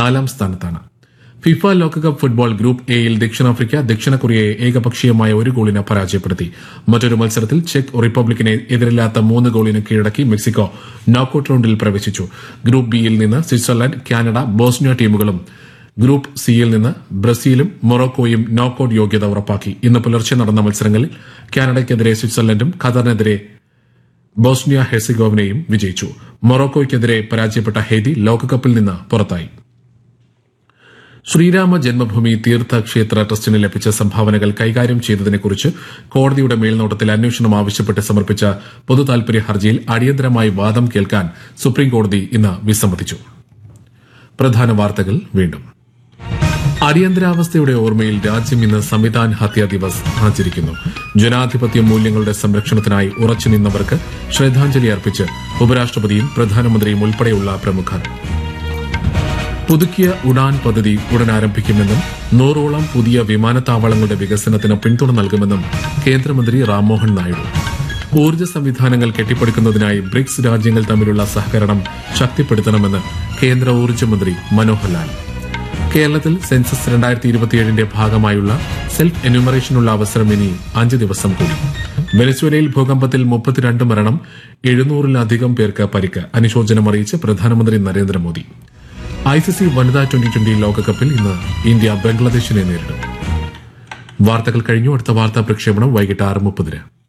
നാലാം സ്ഥാനത്താണ് ഫിഫ ലോകകപ്പ് ഫുട്ബോൾ ഗ്രൂപ്പ് എയിൽ ദക്ഷിണാഫ്രിക്ക ദക്ഷിണ കൊറിയയെ ഏകപക്ഷീയമായ ഒരു ഗോളിന് പരാജയപ്പെടുത്തി മറ്റൊരു മത്സരത്തിൽ ചെക്ക് റിപ്പബ്ലിക്കിനെ എതിരില്ലാത്ത മൂന്ന് ഗോളിന് കീഴടക്കി മെക്സിക്കോ നോക്കൌട്ട് റൌണ്ടിൽ പ്രവേശിച്ചു ഗ്രൂപ്പ് ബിയിൽ നിന്ന് സ്വിറ്റ്സർലൻഡ് കാനഡ ബോസ്നിയ ടീമുകളും ഗ്രൂപ്പ് സിയിൽ നിന്ന് ബ്രസീലും മൊറോക്കോയും നോക്കൌട്ട് യോഗ്യത ഉറപ്പാക്കി ഇന്ന് പുലർച്ചെ നടന്ന മത്സരങ്ങളിൽ കാനഡയ്ക്കെതിരെ സ്വിറ്റ്സർലൻഡും ഖത്തറിനെതിരെ ബോസ്നിയ ഹെർസിഗോവിനയും വിജയിച്ചു മൊറോക്കോയ്ക്കെതിരെ പരാജയപ്പെട്ട ഹെയ്തി ലോകകപ്പിൽ നിന്ന് പുറത്തായി ശ്രീരാമ ജന്മഭൂമി തീർത്ഥക്ഷേത്ര ട്രസ്റ്റിന് ലഭിച്ച സംഭാവനകൾ കൈകാര്യം ചെയ്തതിനെക്കുറിച്ച് കോടതിയുടെ മേൽനോട്ടത്തിൽ അന്വേഷണം ആവശ്യപ്പെട്ട് സമർപ്പിച്ച പൊതുതാൽപര്യ ഹർജിയിൽ അടിയന്തരമായി വാദം കേൾക്കാൻ സുപ്രീംകോടതി ഇന്ന് വിസമ്മതിച്ചു പ്രധാന വാർത്തകൾ വീണ്ടും അടിയന്തരാവസ്ഥയുടെ ഓർമ്മയിൽ രാജ്യം ഇന്ന് സംവിധാൻ ഹത്യാ ദിവസ് ആചരിക്കുന്നു ജനാധിപത്യ മൂല്യങ്ങളുടെ സംരക്ഷണത്തിനായി ഉറച്ചു നിന്നവർക്ക് ശ്രദ്ധാഞ്ജലി അർപ്പിച്ച് ഉപരാഷ്ട്രപതിയും പ്രധാനമന്ത്രിയും ഉൾപ്പെടെയുള്ള പ്രമുഖർ പുതുക്കിയ ഉഡാൻ പദ്ധതി ഉടൻ ആരംഭിക്കുമെന്നും നൂറോളം പുതിയ വിമാനത്താവളങ്ങളുടെ വികസനത്തിന് പിന്തുണ നൽകുമെന്നും കേന്ദ്രമന്ത്രി റാംമോഹൻ നായിഡു ഊർജ്ജ സംവിധാനങ്ങൾ കെട്ടിപ്പടുക്കുന്നതിനായി ബ്രിക്സ് രാജ്യങ്ങൾ തമ്മിലുള്ള സഹകരണം ശക്തിപ്പെടുത്തണമെന്ന് കേന്ദ്ര ഊർജ്ജമന്ത്രി മനോഹർ ലാൽ കേരളത്തിൽ സെൻസസ് രണ്ടായിരത്തി ഇരുപത്തിയേഴിന്റെ ഭാഗമായുള്ള സെൽഫ് എന്യൂമറേഷനുള്ള അവസരം ഇനി അഞ്ച് ദിവസം കൂടി വെനസ്വേലയിൽ ഭൂകമ്പത്തിൽ മുപ്പത്തിരണ്ട് മരണം എഴുന്നൂറിലധികം പേർക്ക് പരിക്ക് അനുശോചനം അറിയിച്ച് പ്രധാനമന്ത്രി നരേന്ദ്രമോദി ഐസിസി വനിതാ ട്വന്റി ട്വന്റി ലോകകപ്പിൽ ഇന്ന് ഇന്ത്യ ബംഗ്ലാദേശിനെ നേരിടും വാർത്തകൾ കഴിഞ്ഞു അടുത്ത വാർത്താ പ്രക്ഷേപണം വൈകിട്ട് ആറ് മുപ്പതിന്